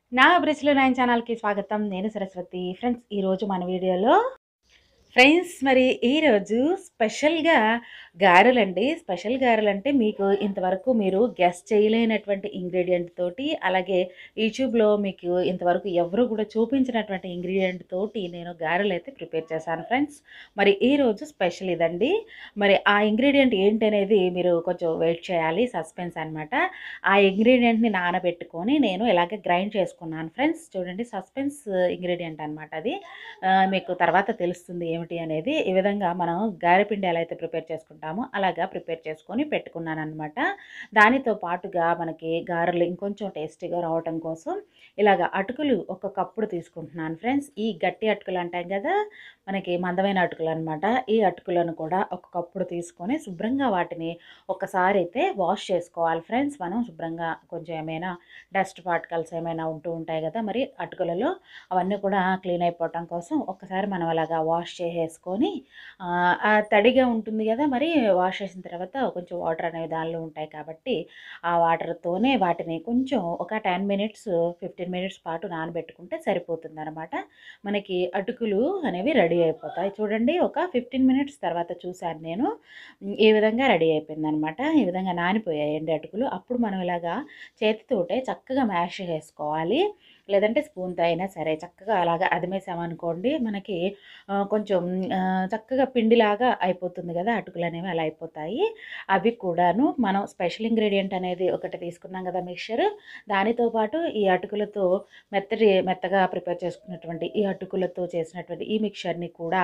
నా అభిరుచిలో నైన్ ఛానల్కి స్వాగతం నేను సరస్వతి ఫ్రెండ్స్ ఈరోజు మన వీడియోలో ఫ్రెండ్స్ మరి ఈరోజు స్పెషల్గా గారెలండి స్పెషల్ గారెలు అంటే మీకు ఇంతవరకు మీరు గెస్ చేయలేనటువంటి ఇంగ్రీడియంట్ తోటి అలాగే యూట్యూబ్లో మీకు ఇంతవరకు ఎవరు కూడా చూపించినటువంటి ఇంగ్రీడియంట్ తోటి నేను గారెలు అయితే ప్రిపేర్ చేశాను ఫ్రెండ్స్ మరి ఈరోజు స్పెషల్ ఇదండి మరి ఆ ఇంగ్రీడియంట్ ఏంటనేది మీరు కొంచెం వెయిట్ చేయాలి సస్పెన్స్ అనమాట ఆ ఇంగ్రీడియంట్ని నానబెట్టుకొని నేను ఇలాగే గ్రైండ్ చేసుకున్నాను ఫ్రెండ్స్ చూడండి సస్పెన్స్ ఇంగ్రీడియంట్ అనమాట అది ఆ, మీకు తర్వాత తెలుస్తుంది ఏమిటి అనేది ఈ విధంగా మనం గారెపిండి ఎలా అయితే ప్రిపేర్ చేసుకుంటామో అలాగా ప్రిపేర్ చేసుకొని పెట్టుకున్నాను అనమాట దానితో పాటుగా మనకి గారెలు ఇంకొంచెం టేస్టీగా రావటం కోసం ఇలాగ అటుకులు ఒక కప్పుడు తీసుకుంటున్నాను ఫ్రెండ్స్ ఈ గట్టి అటుకులు అంటాం కదా మనకి మందమైన అటుకులు అనమాట ఈ అటుకులను కూడా ఒక కప్పుడు తీసుకొని శుభ్రంగా వాటిని ఒక్కసారి అయితే వాష్ చేసుకోవాలి ఫ్రెండ్స్ మనం శుభ్రంగా కొంచెం ఏమైనా డస్ట్ పార్టికల్స్ ఏమైనా ఉంటూ ఉంటాయి కదా మరి అటుకులలో అవన్నీ కూడా క్లీన్ అయిపోవటం కోసం ఒక్కసారి మనం అలాగా వాష్ చేసేసుకొని ఆ, ఆ తడిగా ఉంటుంది కదా మరి వాష్ చేసిన తర్వాత కొంచెం వాటర్ అనేవి దానిలో ఉంటాయి కాబట్టి ఆ వాటర్తోనే వాటిని కొంచెం ఒక టెన్ మినిట్స్ ఫిఫ్టీన్ మినిట్స్ పాటు నానబెట్టుకుంటే సరిపోతుంది అనమాట మనకి అటుకులు అనేవి రెడీ అయిపోతాయి చూడండి ఒక ఫిఫ్టీన్ మినిట్స్ తర్వాత చూశాను నేను ఉమ్, ఈ విధంగా రెడీ అయిపోయింది అనమాట ఈ విధంగా నానిపోయాయండి అటుకులు అప్పుడు మనం ఇలాగా చేతితోటే చక్కగా మ్యాష్ చేసుకోవాలి లేదంటే స్పూన్తో అయినా సరే చక్కగా అలాగా అదిమేసామనుకోండి మనకి ఆ, కొంచెం ఆ, చక్కగా పిండిలాగా అయిపోతుంది కదా అటుకులు అనేవి అలా అయిపోతాయి అవి కూడాను మనం స్పెషల్ ఇంగ్రీడియంట్ అనేది ఒకటి తీసుకున్నాం కదా మిక్చర్ దానితో పాటు ఈ అటుకులతో మెత్తటి మెత్తగా ప్రిపేర్ చేసుకున్నటువంటి ఈ అటుకులతో చేసినటువంటి ఈ మిక్చర్ని కూడా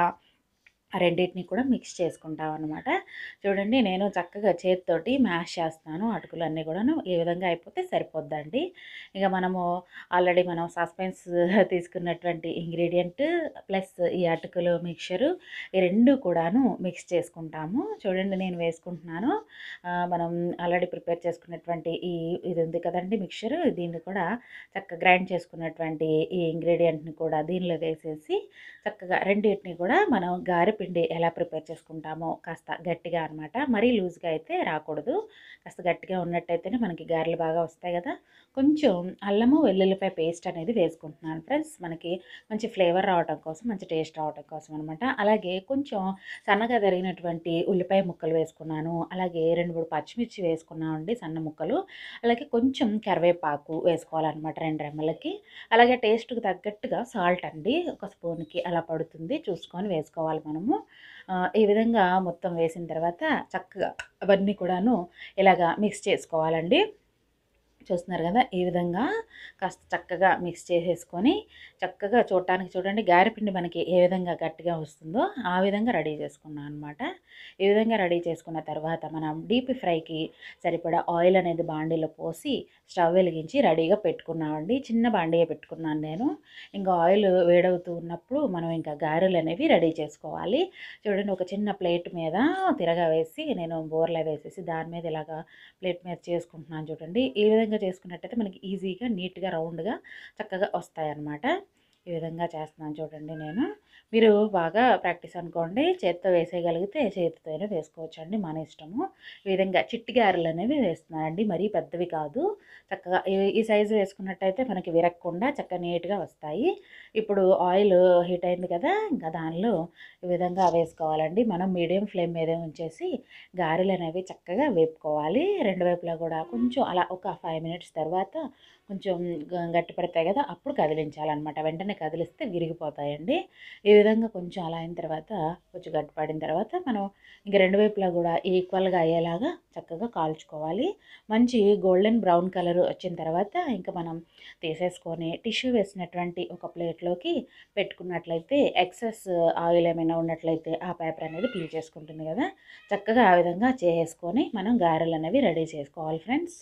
ఆ రెండింటిని కూడా మిక్స్ చేసుకుంటాం అనమాట చూడండి నేను చక్కగా చేతితోటి మ్యాష్ చేస్తాను అటుకులు అన్నీ కూడాను ఈ విధంగా అయిపోతే సరిపోద్దండి ఇక మనము ఆల్రెడీ మనం సస్పెన్స్ తీసుకున్నటువంటి ఇంగ్రీడియంట్ ప్లస్ ఈ అటుకులు మిక్చరు ఈ రెండు కూడాను మిక్స్ చేసుకుంటాము చూడండి నేను వేసుకుంటున్నాను ఆ, మనం ఆల్రెడీ ప్రిపేర్ చేసుకున్నటువంటి ఈ ఇది ఉంది కదండి మిక్చర్ దీన్ని కూడా చక్కగా గ్రైండ్ చేసుకున్నటువంటి ఈ ఇంగ్రీడియంట్ని కూడా దీనిలో వేసేసి చక్కగా రెండింటిని కూడా మనం గారె పిండి ఎలా ప్రిపేర్ చేసుకుంటామో కాస్త గట్టిగా అనమాట మరీ లూజ్గా అయితే రాకూడదు కాస్త గట్టిగా ఉన్నట్టయితేనే మనకి గారెలు బాగా వస్తాయి కదా కొంచెం అల్లము వెల్లుల్లిపాయ పేస్ట్ అనేది వేసుకుంటున్నాను ఫ్రెండ్స్ మనకి మంచి ఫ్లేవర్ రావడం కోసం మంచి టేస్ట్ రావడం కోసం అనమాట అలాగే కొంచెం సన్నగా తరిగినటువంటి ఉల్లిపాయ ముక్కలు వేసుకున్నాను అలాగే రెండు మూడు పచ్చిమిర్చి వేసుకున్నాను అండి సన్న ముక్కలు అలాగే కొంచెం కరివేపాకు వేసుకోవాలన్నమాట రెండు రెమ్మలకి అలాగే టేస్ట్కి తగ్గట్టుగా సాల్ట్ అండి ఒక స్పూన్కి అలా పడుతుంది చూసుకొని వేసుకోవాలి మనము ఆ, ఈ విధంగా మొత్తం వేసిన తర్వాత చక్కగా అవన్నీ కూడాను ఇలాగా మిక్స్ చేసుకోవాలండి చూస్తున్నారు కదా ఈ విధంగా కాస్త చక్కగా మిక్స్ చేసేసుకొని చక్కగా చూడటానికి చూడండి గారెపిండి మనకి ఏ విధంగా గట్టిగా వస్తుందో ఆ విధంగా రెడీ చేసుకున్నాను అనమాట ఈ విధంగా రెడీ చేసుకున్న తర్వాత మనం డీప్ ఫ్రైకి సరిపడా ఆయిల్ అనేది బాండీలో పోసి స్టవ్ వెలిగించి రెడీగా పెట్టుకున్నామండి చిన్న బాండీగా పెట్టుకున్నాను నేను ఇంకా ఆయిల్ వేడవుతూ ఉన్నప్పుడు మనం ఇంకా గారెలు అనేవి రెడీ చేసుకోవాలి చూడండి ఒక చిన్న ప్లేట్ మీద తిరగా వేసి నేను బోర్లా వేసేసి దాని మీద ఇలాగా ప్లేట్ మీద చేసుకుంటున్నాను చూడండి ఈ విధంగా చేసుకున్నట్టయితే మనకి ఈజీగా నీట్గా రౌండ్గా చక్కగా వస్తాయి అన్నమాట ఈ విధంగా చేస్తున్నాను చూడండి నేను మీరు బాగా ప్రాక్టీస్ అనుకోండి చేత్తో వేసేయగలిగితే చేతితోనే వేసుకోవచ్చు అండి మన ఇష్టము ఈ విధంగా చిట్టి గారెలు అనేవి వేస్తున్నానండి మరీ పెద్దవి కాదు చక్కగా ఈ- ఈ సైజు వేసుకున్నట్టయితే మనకి విరగకుండా చక్కగా నీట్గా వస్తాయి ఇప్పుడు ఆయిల్ హీట్ అయింది కదా ఇంకా దానిలో ఈ విధంగా వేసుకోవాలండి మనం మీడియం ఫ్లేమ్ మీద ఉంచేసి గారెలు అనేవి చక్కగా వేపుకోవాలి రెండు వైపులా కూడా కొంచెం అలా ఒక ఫైవ్ మినిట్స్ తర్వాత కొంచెం గ- గట్టి పడతాయి కదా అప్పుడు కదిలించాలన్నమాట వెంటనే కదిలిస్తే విరిగిపోతాయండి ఈ విధంగా కొంచెం అలా అయిన తర్వాత కొంచెం గట్టి పడిన తర్వాత మనం ఇంక రెండు వైపులా కూడా ఈక్వల్గా అయ్యేలాగా చక్కగా కాల్చుకోవాలి మంచి గోల్డెన్ బ్రౌన్ కలర్ వచ్చిన తర్వాత ఇంకా మనం తీసేసుకొని టిష్యూ వేసినటువంటి ఒక ప్లేట్లోకి పెట్టుకున్నట్లయితే ఎక్సెస్ ఆయిల్ ఏమైనా ఉన్నట్లయితే ఆ పేపర్ అనేది పీల్ చేసుకుంటుంది కదా చక్కగా ఆ విధంగా చేసేసుకొని మనం గారెలు అనేవి రెడీ చేసుకోవాలి ఫ్రెండ్స్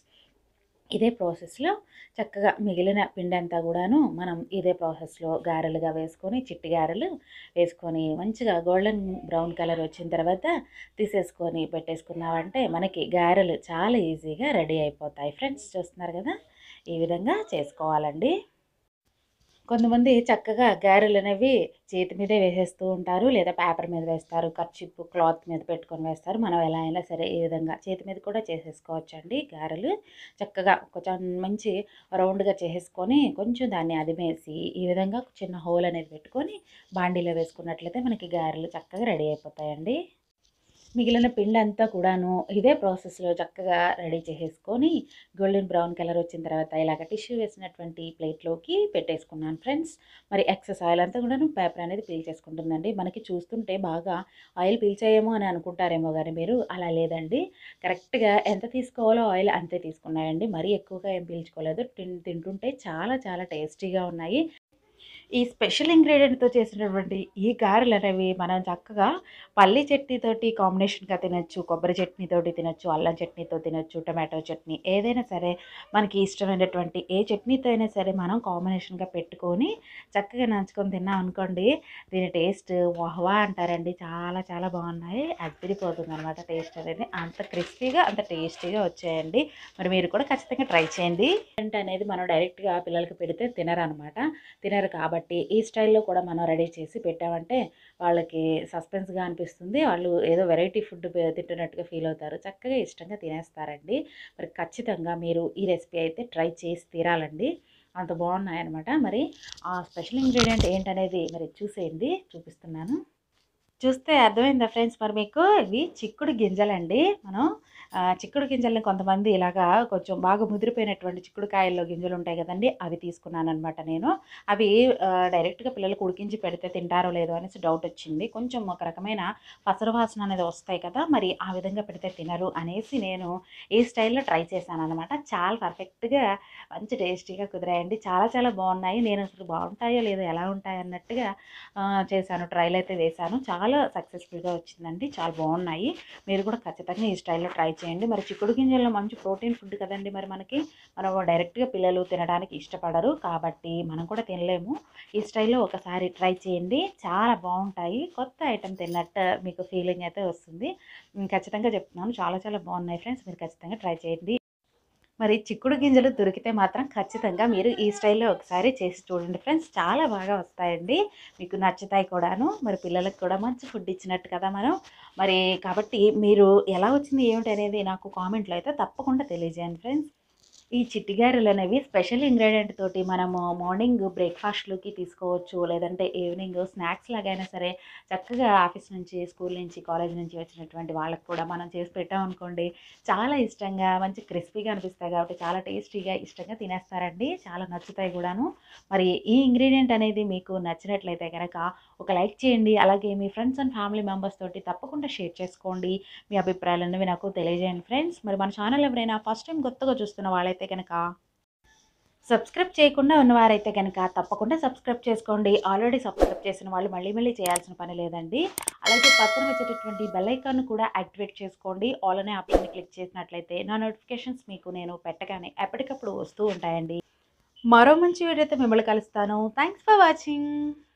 ఇదే ప్రాసెస్లో చక్కగా మిగిలిన పిండి అంతా కూడాను మనం ఇదే ప్రాసెస్లో గారెలుగా వేసుకొని చిట్టి గారెలు వేసుకొని మంచిగా గోల్డెన్ బ్రౌన్ కలర్ వచ్చిన తర్వాత తీసేసుకొని పెట్టేసుకున్నామంటే మనకి గారెలు చాలా ఈజీగా రెడీ అయిపోతాయి ఫ్రెండ్స్ చూస్తున్నారు కదా ఈ విధంగా చేసుకోవాలండి కొంతమంది చక్కగా గారెలు అనేవి చేతి మీదే వేసేస్తూ ఉంటారు లేదా పేపర్ మీద వేస్తారు కర్చిప్ క్లాత్ మీద పెట్టుకొని వేస్తారు మనం ఎలా అయినా సరే ఈ విధంగా చేతి మీద కూడా చేసేసుకోవచ్చు అండి గారెలు చక్కగా కొంచెం మంచి రౌండ్గా చేసేసుకొని కొంచెం దాన్ని అదిమేసి ఈ విధంగా చిన్న హోల్ అనేది పెట్టుకొని బాండీలో వేసుకున్నట్లయితే మనకి గారెలు చక్కగా రెడీ అయిపోతాయండి మిగిలిన పిండి అంతా కూడాను ఇదే ప్రాసెస్లో చక్కగా రెడీ చేసేసుకొని గోల్డెన్ బ్రౌన్ కలర్ వచ్చిన తర్వాత ఇలాగ టిష్యూ వేసినటువంటి ప్లేట్లోకి పెట్టేసుకున్నాను ఫ్రెండ్స్ మరి ఎక్సెస్ ఆయిల్ అంతా కూడాను పేపర్ అనేది పీల్ చేసుకుంటుందండి మనకి చూస్తుంటే బాగా ఆయిల్ పీల్చేయేమో అని అనుకుంటారేమో కానీ మీరు అలా లేదండి కరెక్ట్గా ఎంత తీసుకోవాలో ఆయిల్ అంతే తీసుకున్నాయండి మరీ ఎక్కువగా ఏం పీల్చుకోలేదు తిన్ తింటుంటే చాలా చాలా టేస్టీగా ఉన్నాయి ఈ స్పెషల్ ఇంగ్రీడియంట్తో చేసినటువంటి ఈ గారెలు అనేవి మనం చక్కగా పల్లి చట్నీతోటి కాంబినేషన్గా తినొచ్చు కొబ్బరి చట్నీతోటి తినొచ్చు అల్లం చట్నీతో తినొచ్చు టమాటో చట్నీ ఏదైనా సరే మనకి ఇష్టమైనటువంటి ఏ చట్నీతో అయినా సరే మనం కాంబినేషన్గా పెట్టుకొని చక్కగా నంచుకొని తిన్నాం అనుకోండి దీని టేస్ట్ వాహ్వా అంటారండి చాలా చాలా బాగున్నాయి అదిరిపోతుంది అనమాట టేస్ట్ అనేది అంత క్రిస్పీగా అంత టేస్టీగా వచ్చాయండి మరి మీరు కూడా ఖచ్చితంగా ట్రై చేయండి అంటే అనేది మనం డైరెక్ట్గా పిల్లలకి పెడితే తినరు అనమాట తినరు కాబట్టి ఈ స్టైల్లో కూడా మనం రెడీ చేసి పెట్టామంటే వాళ్ళకి సస్పెన్స్గా అనిపిస్తుంది వాళ్ళు ఏదో వెరైటీ ఫుడ్ తింటున్నట్టుగా ఫీల్ అవుతారు చక్కగా ఇష్టంగా తినేస్తారండి మరి ఖచ్చితంగా మీరు ఈ రెసిపీ అయితే ట్రై చేసి తీరాలండి అంత బాగున్నాయన్నమాట మరి ఆ స్పెషల్ ఇంగ్రీడియంట్ ఏంటనేది మరి చూసేయండి చూపిస్తున్నాను చూస్తే అర్థమైందా ఫ్రెండ్స్ మరి మీకు ఇవి చిక్కుడు గింజలండి మనం ఆ, చిక్కుడు గింజల్ని కొంతమంది ఇలాగా కొంచెం బాగా ముదిరిపోయినటువంటి చిక్కుడుకాయల్లో గింజలు ఉంటాయి కదండి అవి తీసుకున్నాను అనమాట నేను అవి ఆ, డైరెక్ట్గా పిల్లలకు ఉడికించి పెడితే తింటారో లేదో అనేసి డౌట్ వచ్చింది కొంచెం ఒక రకమైన పసరు వాసన అనేది వస్తాయి కదా మరి ఆ విధంగా పెడితే తినరు అనేసి నేను ఈ స్టైల్లో ట్రై చేశాను అనమాట చాలా పర్ఫెక్ట్గా మంచి టేస్టీగా కుదిరాయండి చాలా చాలా బాగున్నాయి నేను అసలు బాగుంటాయో లేదో ఎలా ఉంటాయి అన్నట్టుగా ఆ, చేశాను ట్రైల్ అయితే వేశాను చాలా సక్సెస్ఫుల్గా వచ్చిందండి చాలా బాగున్నాయి మీరు కూడా ఖచ్చితంగా ఈ స్టైల్లో ట్రై చేయండి మరి చిక్కుడు గింజల్లో మంచి ప్రోటీన్ ఫుడ్ కదండి మరి మనకి మనం డైరెక్ట్గా పిల్లలు తినడానికి ఇష్టపడరు కాబట్టి మనం కూడా తినలేము ఈ స్టైల్లో ఒకసారి ట్రై చేయండి చాలా బాగుంటాయి కొత్త ఐటెం తిన్నట్టు మీకు ఫీలింగ్ అయితే వస్తుంది ఉమ్, ఖచ్చితంగా చెప్తున్నాను చాలా చాలా బాగున్నాయి ఫ్రెండ్స్ మీరు ఖచ్చితంగా ట్రై చేయండి మరి చిక్కుడు గింజలు దొరికితే మాత్రం ఖచ్చితంగా మీరు ఈ స్టైల్లో ఒకసారి చేసి చూడండి ఫ్రెండ్స్ చాలా బాగా వస్తాయండి మీకు నచ్చుతాయి కూడాను మరి పిల్లలకు కూడా మంచి ఫుడ్ ఇచ్చినట్టు కదా మనం మరి కాబట్టి మీరు ఎలా వచ్చింది ఏమిటి అనేది నాకు కామెంట్లో అయితే తప్పకుండా తెలియజేయండి ఫ్రెండ్స్ ఈ చిట్టిగారెలు అనేవి స్పెషల్ ఇంగ్రీడియంట్ తోటి మనము మార్నింగ్ బ్రేక్ఫాస్ట్లోకి తీసుకోవచ్చు లేదంటే ఈవినింగ్ స్నాక్స్ లాగైనా సరే చక్కగా ఆఫీస్ నుంచి స్కూల్ నుంచి కాలేజ్ నుంచి వచ్చినటువంటి వాళ్ళకి కూడా మనం చేసి పెట్టామనుకోండి చాలా ఇష్టంగా మంచి క్రిస్పీగా అనిపిస్తాయి కాబట్టి చాలా టేస్టీగా ఇష్టంగా తినేస్తారండి చాలా నచ్చుతాయి కూడాను మరి ఈ ఇంగ్రీడియంట్ అనేది మీకు నచ్చినట్లయితే కనుక ఒక లైక్ చేయండి అలాగే మీ ఫ్రెండ్స్ అండ్ ఫ్యామిలీ మెంబర్స్ తోటి తప్పకుండా షేర్ చేసుకోండి మీ అభిప్రాయాలు అనేవి నాకు తెలియజేయండి ఫ్రెండ్స్ మరి మన ఛానల్ ఎవరైనా ఫస్ట్ టైం కొత్తగా చూస్తున్న వాళ్ళైతే కనుక సబ్స్క్రైబ్ చేయకుండా ఉన్నవారైతే కనుక తప్పకుండా సబ్స్క్రైబ్ చేసుకోండి ఆల్రెడీ సబ్స్క్రైబ్ చేసిన వాళ్ళు మళ్ళీ మళ్ళీ చేయాల్సిన పని లేదండి అలాగే పక్కన వచ్చేటటువంటి బెల్ ఐకాన్ కూడా యాక్టివేట్ చేసుకోండి ఆల్ అనే ఆప్షన్ క్లిక్ చేసినట్లయితే నా నోటిఫికేషన్స్ మీకు నేను పెట్టగానే ఎప్పటికప్పుడు వస్తూ ఉంటాయండి మరో మంచి వీడియోతో మిమ్మల్ని కలుస్తాను థ్యాంక్స్ ఫర్ వాచింగ్